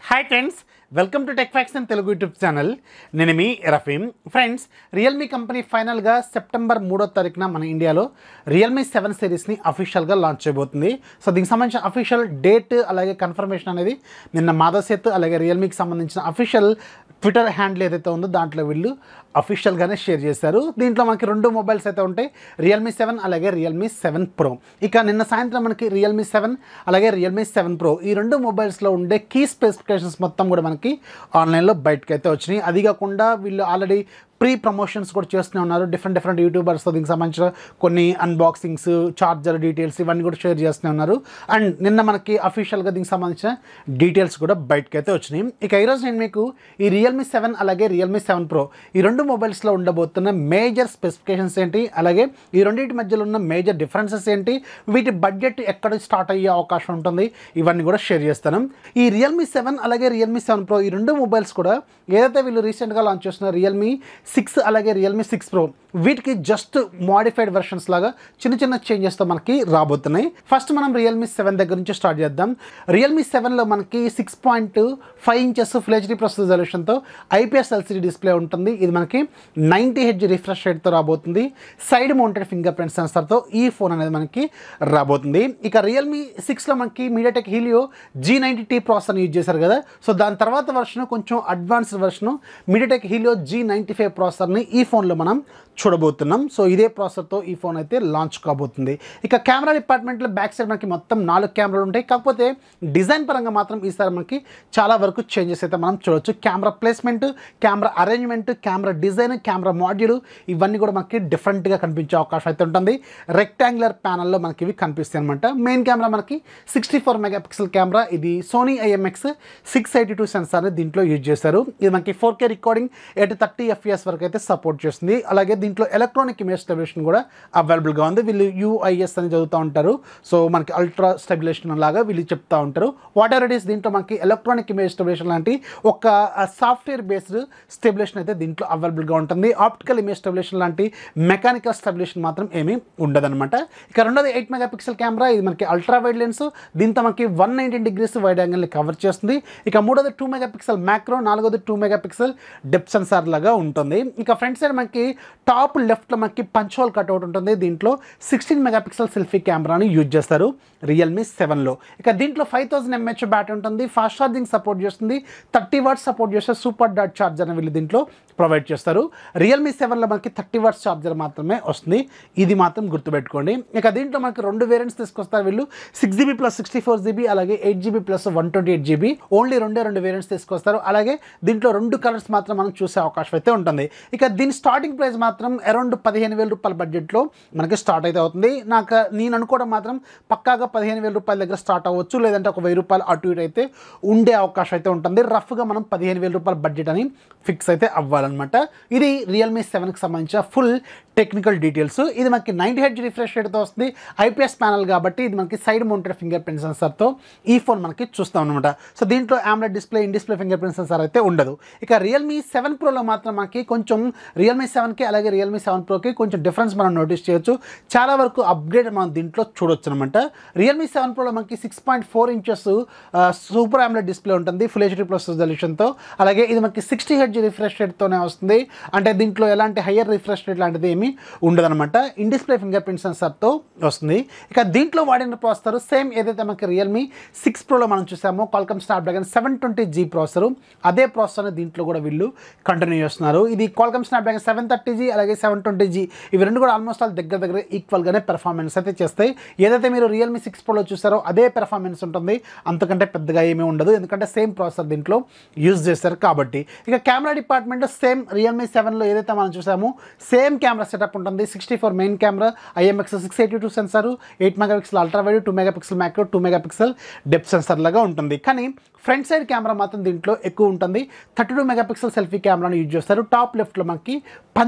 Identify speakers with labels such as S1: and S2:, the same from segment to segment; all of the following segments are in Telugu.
S1: hi friends welcome to tech facts and Telugu YouTube channel నేను మీ రఫీమ్ ఫ్రెండ్స్ రియల్మీ కంపెనీ ఫైనల్గా సెప్టెంబర్ మూడో తారీఖున మన ఇండియాలో రియల్మీ సెవెన్ సిరీస్ని అఫీషియల్గా లాంచ్ చేయబోతుంది సో దీనికి సంబంధించిన అఫీషియల్ డేట్ అలాగే కన్ఫర్మేషన్ అనేది నిన్న మాధవ్ సేత్ అలాగే రియల్మీకి సంబంధించిన అఫీషియల్ ట్విట్టర్ హ్యాండిల్ ఏదైతే ఉందో దాంట్లో వీళ్ళు అఫీషియల్గానే షేర్ చేశారు దీంట్లో మనకి రెండు మొబైల్స్ అయితే ఉంటాయి రియల్మీ సెవెన్ అలాగే రియల్మీ సెవెన్ ప్రో ఇక నిన్న సాయంత్రం మనకి రియల్మీ సెవెన్ అలాగే రియల్మీ సెవెన్ ప్రో ఈ రెండు మొబైల్స్లో ఉండే కీ స్పెసిఫికేషన్స్ మొత్తం కూడా మనకి ఆన్లైన్లో బయటకు అయితే వచ్చినాయి అది కాకుండా వీళ్ళు ఆల్రెడీ ప్రీ ప్రమోషన్స్ కూడా చేస్తూనే ఉన్నారు డిఫరెంట్ డిఫరెంట్ యూట్యూబర్స్తో దీనికి సంబంధించిన కొన్ని అన్బాక్సింగ్స్ చార్జర్ డీటెయిల్స్ ఇవన్నీ కూడా షేర్ చేస్తూనే ఉన్నారు అండ్ నిన్న మనకి అఫీషియల్గా దీనికి సంబంధించిన డీటెయిల్స్ కూడా బయటకు అయితే వచ్చినాయి ఇక ఈరోజు నేను మీకు ఈ రియల్మీ సెవెన్ అలాగే రియల్మీ సెవెన్ ప్రో ఈ రెండు మొబైల్స్లో ఉండబోతున్న మేజర్ స్పెసిఫికేషన్స్ ఏంటి అలాగే ఈ రెండింటి మధ్యలో ఉన్న మేజర్ డిఫరెన్సెస్ ఏంటి వీటి బడ్జెట్ ఎక్కడ స్టార్ట్ అయ్యే అవకాశం ఉంటుంది ఇవన్నీ కూడా షేర్ చేస్తాను ఈ రియల్మీ సెవెన్ అలాగే రియల్మీ సెవెన్ ప్రో ఈ రెండు మొబైల్స్ కూడా ఏదైతే వీళ్ళు రీసెంట్గా లాంచ్ చేస్తున్న రియల్మీ సిక్స్ అలాగే రియల్మీ సిక్స్ ప్రో వీటికి జస్ట్ మాడిఫైడ్ వెర్షన్స్ లాగా చిన్న చిన్న చేంజెస్తో మనకి రాబోతున్నాయి ఫస్ట్ మనం రియల్మీ సెవెన్ దగ్గర నుంచి స్టార్ట్ చేద్దాం రియల్మీ సెవెన్లో మనకి six point five inches full HD plus రిజల్యూషన్తో ఐపీఎస్ ఎల్సీడీ డిస్ప్లే ఉంటుంది ఇది మనకి నైంటీ హెచ్ రిఫ్రెష్ రేట్తో రాబోతుంది సైడ్ మౌంటెడ్ ఫింగర్ ప్రింట్ సెన్సర్తో ఈ ఫోన్ అనేది మనకి రాబోతుంది ఇక రియల్మీ సిక్స్లో మనకి MediaTek Helio G ninety T processor use చేశారు కదా సో దాని తర్వాత వర్షన్ కొంచెం advanced version MediaTek Helio G ninety five ప్రాసెసర్ని ఈ ఫోన్లో మనం చూడబోతున్నాం సో ఇదే ప్రాసెసర్తో ఈ ఫోన్ అయితే లాంచ్ కాబోతుంది ఇక కెమెరా డిపార్ట్మెంట్లో బ్యాక్ సైడ్ మనకి మొత్తం నాలుగు కెమెరాలు ఉంటాయి కాకపోతే డిజైన్ పరంగా మాత్రం ఈసారి మనకి చాలా వరకు చేంజెస్ అయితే మనం చూడవచ్చు camera placement camera arrangement camera design camera module ఇవన్నీ కూడా మనకి డిఫరెంట్గా కనిపించే అవకాశం అయితే ఉంటుంది రెక్టాంగులర్ ప్యానల్లో మనకి ఇవి కనిపిస్తాయి అనమాట మెయిన్ కెమెరా మనకి సిక్స్టీ ఫోర్ మెగాపిక్సెల్ కెమెరా ఇది Sony IMX six eighty two సెన్సార్ని దీంట్లో యూజ్ చేశారు ఇది మనకి four K recording eight thirty FS వరకు అయితే సపోర్ట్ చేస్తుంది అలాగే దీంట్లో ఎలక్ట్రానిక్ ఇమేజ్ స్టెబిలేషన్ కూడా అవైలబుల్గా ఉంది వీళ్ళు యూఐఎస్ అని చదువుతూ ఉంటారు సో మనకి అల్ట్రా స్టెబిలేషన్ లాగా వీళ్ళు చెప్తా ఉంటారు వాట్ ఎవర్ ఇట్ ఈస్ దీంట్లో మనకి ఎలక్ట్రానిక్ ఇమేజ్ స్టెబిలేషన్ లాంటి ఒక సాఫ్ట్వేర్ బేస్డ్ స్టెబిలేషన్ అయితే దీంట్లో అవైలబుల్గా ఉంటుంది ఆప్టికల్ ఇమేజ్ స్టెబిలేషన్ లాంటి మెకానికల్ స్టెబిలేషన్ మాత్రం ఏమీ ఉండదన్నమాట ఇక రెండోది ఎయిట్ మెగా పిక్సెల్ కెమెరా ఇది మనకి అల్ట్రా వైడ్ లెన్స్ దీంతో మనకి వన్ నైన్టీన్ డిగ్రీస్ వైడ్ యాంగిల్ని కవర్ చేస్తుంది ఇక మూడోది టూ మెగా పిక్సెల్ మ్యాక్రో నాలుగోది two megapixel depth sensor లాగా ఉంటుంది ఇక ఫ్రంట్ సైడ్ మనకి టాప్ లెఫ్ట్లో మనకి పంచ్ హోల్ కట్అవుట్ ఉంటుంది దీంట్లో సిక్స్టీన్ మెగా పిక్సెల్ సెల్ఫీ కెమెరాని యూజ్ చేస్తారు రియల్మీ సెవెన్లో ఇక దీంట్లో ఫైవ్ థౌసండ్ ఎంహెచ్ బ్యాటరీ ఉంటుంది ఫాస్ట్ ఛార్జింగ్ సపోర్ట్ చేస్తుంది థర్టీ వాట్స్ సపోర్ట్ చేస్తే సూపర్ డాట్ ఛార్జర్ అని వీళ్ళు దీంట్లో ప్రొవైడ్ చేస్తారు రియల్మీ సెవెన్లో మనకి థర్టీ వాట్స్ ఛార్జర్ మాత్రమే వస్తుంది ఇది మాత్రం గుర్తుపెట్టుకోండి ఇక దీంట్లో మనకి రెండు వేరియంట్స్ తీసుకొస్తారు వీళ్ళు six GB plus sixty four GB అలాగే eight GB plus one twenty eight GB only రెండే రెండు వేరియంట్స్ తీసుకొస్తారు అలాగే దీంట్లో రెండు కలర్స్ మాత్రం మనం చూసే అవకాశం అయితే ఉంటుంది ఇక దీని స్టార్టింగ్ ప్రైస్ మాత్రం అరౌండ్ పదిహేను వేల రూపాయల బడ్జెట్లో మనకి స్టార్ట్ అయితే అవుతుంది నాకు నేను అనుకోవడం మాత్రం పక్కాగా పదిహేను వేల రూపాయల దగ్గర స్టార్ట్ అవ్వచ్చు లేదంటే ఒక వెయ్యి రూపాయలు అటు ఇటు అయితే ఉండే అవకాశం అయితే ఉంటుంది రఫ్గా మనం పదిహేను వేల రూపాయల బడ్జెట్ అని ఫిక్స్ అయితే అవ్వాలన్నమాట ఇది రియల్మీ సెవెన్కి సంబంధించిన ఫుల్ టెక్నికల్ డీటెయిల్స్ ఇది మనకి నైంటీ హెడ్ రిఫ్రెష్ రేట్తో వస్తుంది ఐపీఎస్ ప్యానల్ కాబట్టి ఇది మనకి సైడ్ మౌంటెడ్ ఫింగర్ ప్రింట్ సెన్సర్తో ఈ ఫోన్ మనకి చూస్తాం అనమాట సో దీంట్లో AMOLED display in display fingerprint sensor అయితే ఉండదు ఇక రియల్మీ సెవెన్ ప్రోలో మాత్రం మనకి కొంచెం రియల్మీ సెవెన్కి అలాగే రియల్మీ సెవెన్ ప్రోకి కొంచెం డిఫరెన్స్ మనం నోటీస్ చేయొచ్చు చాలా వరకు అప్గ్రేడ్ మనం దీంట్లో చూడొచ్చు అనమాట రియల్మీ సెవెన్ ప్రోలో మనకి six point four inches super AMOLED display ఉంటుంది ఫుల్ హెచ్డీ ప్లస్ రిజల్యూషన్తో అలాగే ఇది మనకి సిక్స్టీ హెడ్ రిఫ్రెష్ రేట్తోనే వస్తుంది అంటే దీంట్లో ఎలాంటి హయ్యర్ రిఫ్రెష్ రేట్ లాంటిది ఏమీ ఉండదన్నమాట ఇన్ డిస్ప్లే ఫింగర్ ప్రింట్ సెన్సర్తో వస్తుంది ఇక దీంట్లో వాడిన ప్రాసెసర్ సేమ్ ఏదైతే మనకి రియల్మీ సిక్స్ ప్రోలో మనం చూసామో Qualcomm Snapdragon seven twenty G processor అదే ప్రాసెసర్ని దీంట్లో కూడా వీళ్ళు కంటిన్యూ చేస్తున్నారు ఇది Qualcomm Snapdragon seven thirty G అలాగే సెవెన్ ట్వంటీ జీ ఇవి రెండు కూడా ఆల్మోస్ట్ ఆల్ దగ్గర దగ్గర ఈక్వల్గానే పెర్ఫార్మెన్స్ అయితే చేస్తాయి ఏదైతే మీరు రియల్మీ సిక్స్ ప్రోలో చూసారో అదే పెర్ఫార్మెన్స్ ఉంటుంది అంతకంటే పెద్దగా ఏమీ ఉండదు ఎందుకంటే సేమ్ ప్రాసెసర్ దీంట్లో యూజ్ చేస్తారు కాబట్టి ఇక కెమెరా డిపార్ట్మెంట్ సేమ్ రియల్మీ సెవెన్లో ఏదైతే మనం చూసామో సేమ్ కెమెరా సెటప్ ఉంటుంది sixty four main camera IMX six eighty two sensor eight megapixel ultra wide two megapixel macro two megapixel depth sensor లాగా ఉంటుంది కానీ ఫ్రంట్ సైడ్ కెమెరా మాత్రం దీంట్లో ఎక్కువ ఉంటుంది thirty two megapixel selfie కెమెరాను యూజ్ చేస్తారు టాప్ లెఫ్ట్లో మనకి punch hole cut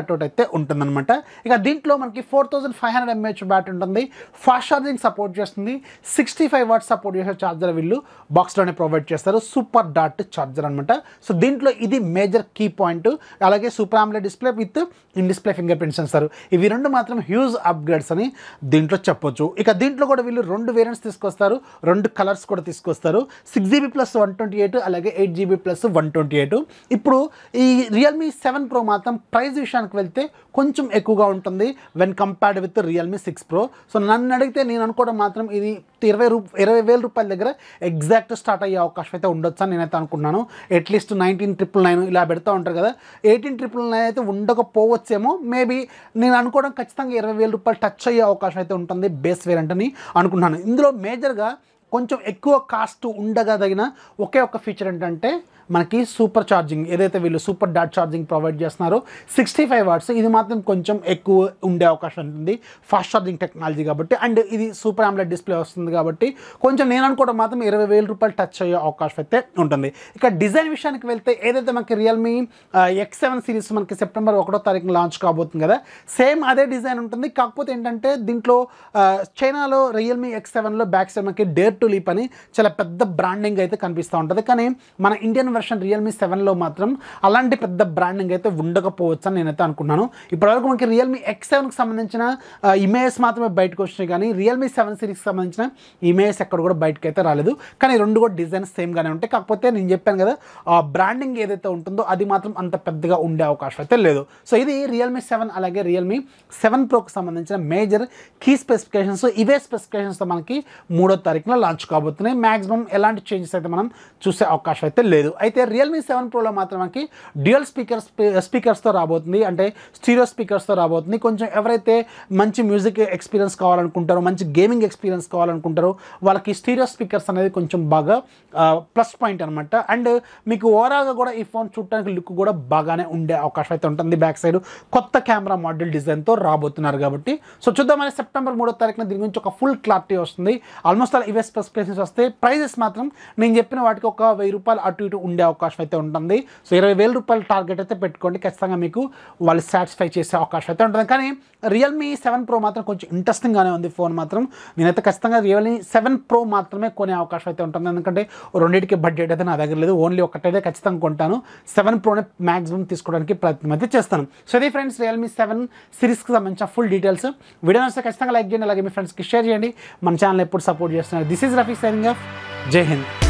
S1: cut out అయితే ఉంటుందన్నమాట ఇక దీంట్లో మనకి four thousand five hundred MAH battery ఉంటుంది ఫాస్ట్ ఛార్జింగ్ సపోర్ట్ చేస్తుంది సిక్స్టీ ఫైవ్ వాట్స్ సపోర్ట్ చేసే ఛార్జర్ వీళ్ళు బాక్స్లోనే ప్రొవైడ్ చేస్తారు సూపర్ డాట్ ఛార్జర్ అనమాట సో దీంట్లో ఇది మేజర్ కీ పాయింట్ అలాగే super AMOLED display with in display fingerprint sensor ఇవి రెండు మాత్రం హ్యూజ్ అప్గ్రేడ్స్ అని దీంట్లో చెప్పొచ్చు ఇక దీంట్లో కూడా వీళ్ళు రెండు వేరియంట్స్ తీసుకొస్తారు రెండు కలర్స్ కూడా తీసుకొస్తారు six GB plus one twenty eight అలాగే eight GB plus one twenty eight ఇప్పుడు ఈ రియల్మీ సెవెన్ ప్రో మాత్రం ప్రైస్ విషయానికి వెళ్తే కొంచెం ఎక్కువగా ఉంటుంది when compared with Realme six pro so నన్ను అడిగితే నేను అనుకోవడం మాత్రం ఇది ఇరవై రూ ఇరవై వేల రూపాయల దగ్గర ఎగ్జాక్ట్ స్టార్ట్ అయ్యే అవకాశం అయితే ఉండొచ్చు అని నేనైతే అనుకున్నాను అట్లీస్ట్ నైన్టీన్ ట్రిపుల్ నైన్ ఇలా పెడతా ఉంటారు కదా ఎయిటీన్ ట్రిపుల్ నైన్ అయితే ఉండకపోవచ్చేమో మేబీ నేను అనుకోవడం ఖచ్చితంగా ఇరవై వేల రూపాయలు టచ్ అయ్యే అవకాశం అయితే ఉంటుంది బేస్ వేరియంట్ అని అనుకున్నాను ఇందులో మేజర్గా కొంచెం ఎక్కువ కాస్ట్ ఉండగదగిన ఒకే ఒక ఫీచర్ ఏంటంటే మనకి సూపర్ ఛార్జింగ్ ఏదైతే వీళ్ళు సూపర్ డాట్ ఛార్జింగ్ ప్రొవైడ్ చేస్తున్నారో సిక్స్టీ ఫైవ్ వాట్స్ ఇది మాత్రం కొంచెం ఎక్కువ ఉండే అవకాశం ఉంటుంది ఫాస్ట్ ఛార్జింగ్ టెక్నాలజీ కాబట్టి అండ్ ఇది సూపర్ ఆమ్లెట్ డిస్ప్లే వస్తుంది కాబట్టి కొంచెం నేను అనుకోవడం మాత్రం ఇరవై వేల రూపాయలు టచ్ అయ్యే అవకాశం అయితే ఉంటుంది ఇక డిజైన్ విషయానికి వెళ్తే ఏదైతే మనకి రియల్మీ ఎక్స్ సెవెన్ సిరీస్ మనకి సెప్టెంబర్ ఒకటో తారీఖున లాంచ్ కాబోతుంది కదా సేమ్ అదే డిజైన్ ఉంటుంది కాకపోతే ఏంటంటే దీంట్లో ఆ, చైనాలో రియల్మీ ఎక్స్ సెవెన్లో బ్యాక్ సైడ్ మనకి డేర్ టు లీప్ అని చాలా పెద్ద బ్రాండింగ్ అయితే కనిపిస్తూ ఉంటుంది కానీ మన ఇండియన్ వెర్షన్ రియల్మీ సెవెన్లో మాత్రం అలాంటి పెద్ద బ్రాండింగ్ అయితే ఉండకపోవచ్చు అని నేనైతే అనుకున్నాను ఇప్పటివరకు మనకి రియల్మీ ఎక్స్ సెవెన్కి సంబంధించిన ఇమేజెస్ మాత్రమే బయటకు వచ్చినాయి కానీ రియల్మీ సెవెన్ సిరీస్కి సంబంధించిన ఇమేజెస్ ఎక్కడ కూడా బయటకు అయితే రాలేదు కానీ రెండు కూడా డిజైన్స్ సేమ్గానే ఉంటాయి కాకపోతే నేను చెప్పాను కదా ఆ బ్రాండింగ్ ఏదైతే ఉంటుందో అది మాత్రం అంత పెద్దగా ఉండే అవకాశం అయితే లేదు సో ఇది రియల్మీ సెవెన్ అలాగే రియల్మీ సెవెన్ ప్రోకి సంబంధించిన మేజర్ కీ స్పెసిఫికేషన్స్ ఇవే స్పెసిఫికేషన్స్తో మనకి మూడో తారీఖున లాంచ్ కాబోతున్నాయి మ్యాక్సిమం ఎలాంటి చేంజెస్ అయితే మనం చూసే అవకాశం అయితే లేదు అయితే రియల్మీ సెవెన్ ప్రోలో మాత్రం మనకి డ్యూయల్ స్పీకర్స్ స్పీకర్స్తో రాబోతుంది అంటే స్టీరియో స్పీకర్స్తో రాబోతుంది కొంచెం ఎవరైతే మంచి మ్యూజిక్ ఎక్స్పీరియన్స్ కావాలనుకుంటారో మంచి గేమింగ్ ఎక్స్పీరియన్స్ కావాలనుకుంటారో వాళ్ళకి స్టీరియో స్పీకర్స్ అనేది కొంచెం బాగా ప్లస్ పాయింట్ అనమాట అండ్ మీకు ఓవరాల్గా కూడా ఈ ఫోన్ చూడటానికి లుక్ కూడా బాగానే ఉండే అవకాశం అయితే ఉంటుంది బ్యాక్ సైడ్ కొత్త కెమెరా మోడల్ డిజైన్తో రాబోతున్నారు కాబట్టి సో చూద్దామని సెప్టెంబర్ మూడో తారీఖున దీని గురించి ఒక ఫుల్ క్లారిటీ వస్తుంది ఆల్మోస్ట్ అలా ఇవే స్పెసిఫికేషన్స్ వస్తాయి ప్రైజెస్ మాత్రం నేను చెప్పిన వాటికి ఒక వెయ్యి రూపాయలు అటు ఇటు ఉండే అవకాశం అయితే ఉంటుంది సో ఇరవై వేల రూపాయల టార్గెట్ అయితే పెట్టుకోండి ఖచ్చితంగా మీకు వాళ్ళు సాటిస్ఫై చేసే అవకాశం అయితే ఉంటుంది కానీ రియల్మీ సెవెన్ ప్రో మాత్రం కొంచెం ఇంట్రెస్టింగ్గానే ఉంది ఫోన్ మాత్రం నేనైతే ఖచ్చితంగా రియల్మీ సెవెన్ ప్రో మాత్రమే కొనే అవకాశం అయితే ఉంటుంది ఎందుకంటే రెండింటికి బడ్జెట్ అయితే నా దగ్గర లేదు ఓన్లీ ఒకటైతే ఖచ్చితంగా కొంటాను సెవెన్ ప్రోనే మ్యాక్సిమం తీసుకోవడానికి ప్రయత్నం అయితే చేస్తాను సో ఇది ఫ్రెండ్స్ రియల్మీ సెవెన్ సిరీస్కి సంబంధించిన ఫుల్ డీటెయిల్స్ వీడియో నచ్చితే ఖచ్చితంగా లైక్ చేయండి అలాగే మీ ఫ్రెండ్స్కి షేర్ చేయండి మన ఛానల్ ఎప్పుడు సపోర్ట్ చేస్తున్నారు this is Rafi signing off జై హింద్